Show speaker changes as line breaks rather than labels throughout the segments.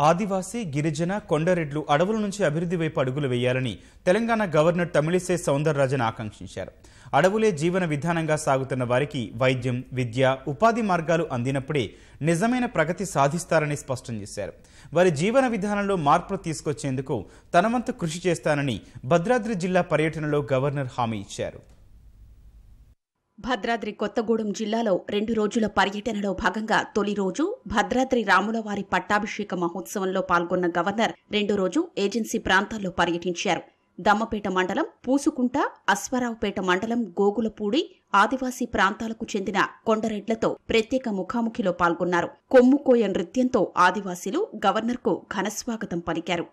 ఆదివాసీ గిరిజన కొండరెడ్లు అడవుల నుంచి అభివృద్ధి వైపు అడుగులు వేయాలని తెలంగాణ గవర్నర్ తమిళిసై సౌందరరాజన్ ఆకాంక్షించారు అడవులే జీవన విధానంగా సాగుతున్న వారికి వైద్యం విద్య ఉపాధి మార్గాలు అందినప్పుడే నిజమైన ప్రగతి సాధిస్తారని స్పష్టం చేశారు వారి జీవన విధానంలో మార్పులు తీసుకొచ్చేందుకు తన వంతు కృషి చేస్తానని భద్రాద్రి జిల్లా పర్యటనలో గవర్నర్ హామీ ఇచ్చారు
భద్రాద్రి కొత్తగూడెం జిల్లాలో రెండు రోజుల పర్యటనలో భాగంగా తొలి రోజు భద్రాద్రి రాములవారి పట్టాభిషేక మహోత్సవంలో పాల్గొన్న గవర్నర్ రెండో రోజు ఏజెన్సీ ప్రాంతాల్లో పర్యటించారు దమ్మపేట మండలం పూసుకుంట అశ్వరావుపేట మండలం గోగులపూడి ఆదివాసీ ప్రాంతాలకు చెందిన కొండరెడ్లతో ప్రత్యేక ముఖాముఖిలో పాల్గొన్నారు కొమ్ముకోయ నృత్యంతో ఆదివాసీలు గవర్నర్కు ఘనస్వాగతం పలికారు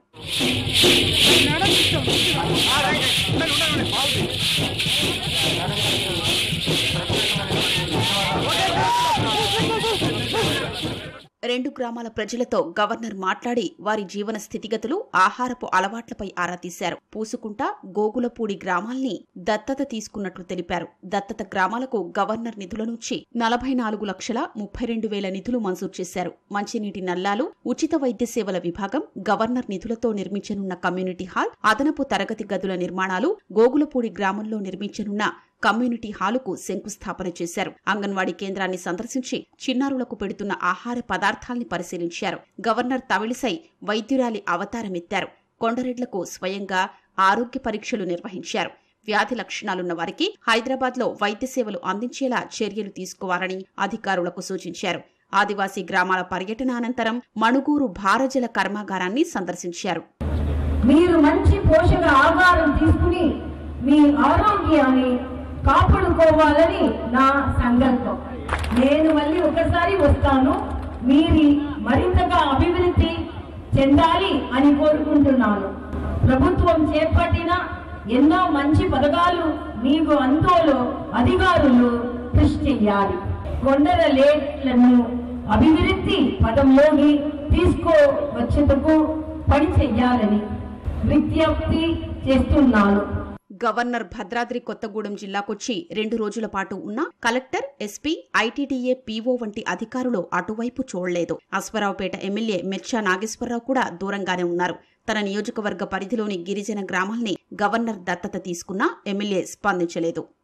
రెండు గ్రామాల ప్రజలతో గవర్నర్ మాట్లాడి వారి జీవన స్థితిగతులు ఆహారపు అలవాట్లపై ఆరా తీశారు పూసుకుంట గోగులపూడి గ్రామాల్ని దత్తత తీసుకున్నట్లు తెలిపారు దత్తత గ్రామాలకు గవర్నర్ నిధుల నుంచి నలభై నాలుగు లక్షల ముప్పై రెండు వేల నిధులు మంజూరు చేశారు మంచినీటి నల్లాలు ఉచిత వైద్య సేవల విభాగం గవర్నర్ నిధులతో నిర్మించనున్న కమ్యూనిటీ హాల్ అదనపు తరగతి గదుల నిర్మాణాలు గోగులపూడి గ్రామంలో నిర్మించనున్న కమ్యూనిటీ హాలుకు శంకుస్థాపన చేశారు అంగన్వాడీ కేంద్రాన్ని సందర్శించి చిన్నారులకు పెడుతున్న ఆహార పదార్థాల్ని పరిశీలించారు గవర్నర్ తమిళిసై వైద్యురాలి అవతారమెత్తారు కొండరెడ్లకు స్వయంగా ఆరోగ్య పరీక్షలు నిర్వహించారు వ్యాధి లక్షణాలున్న వారికి హైదరాబాద్లో వైద్య సేవలు అందించేలా చర్యలు తీసుకోవాలని అధికారులకు సూచించారు ఆదివాసీ గ్రామాల పర్యటన అనంతరం మణుగూరు భారజల కర్మాగారాన్ని సందర్శించారు
మీరు మంచి పోషక ఆహారం తీసుకుని మీ ఆరోగ్యాన్ని కాపాడుకోవాలని నా సంకల్పం నేను మళ్ళీ ఒకసారి వస్తాను మీరు మరింతగా అభివృద్ధి చెందాలి అని కోరుకుంటున్నాను ప్రభుత్వం చేపట్టిన ఎన్నో మంచి పథకాలు మీకు అంతోలో అధికారులు కృషి చెయ్యాలి కొండల లేట్లను అభివృద్ధి పదంలోకి తీసుకోవచ్చేందుకు పని చెయ్యాలని విజ్ఞప్తి చేస్తున్నాను
గవర్నర్ భద్రాద్రి కొత్తగూడెం జిల్లాకొచ్చి రెండు రోజుల పాటు ఉన్న కలెక్టర్ ఎస్పీ ఐటీడీఏ పీఓ వంటి అధికారులు అటువైపు చూడలేదు అశ్వరావుపేట ఎమ్మెల్యే మెచ్చా నాగేశ్వరరావు కూడా దూరంగానే ఉన్నారు తన నియోజకవర్గ పరిధిలోని గిరిజన గ్రామాల్ని గవర్నర్ దత్తత తీసుకున్నా ఎమ్మెల్యే స్పందించలేదు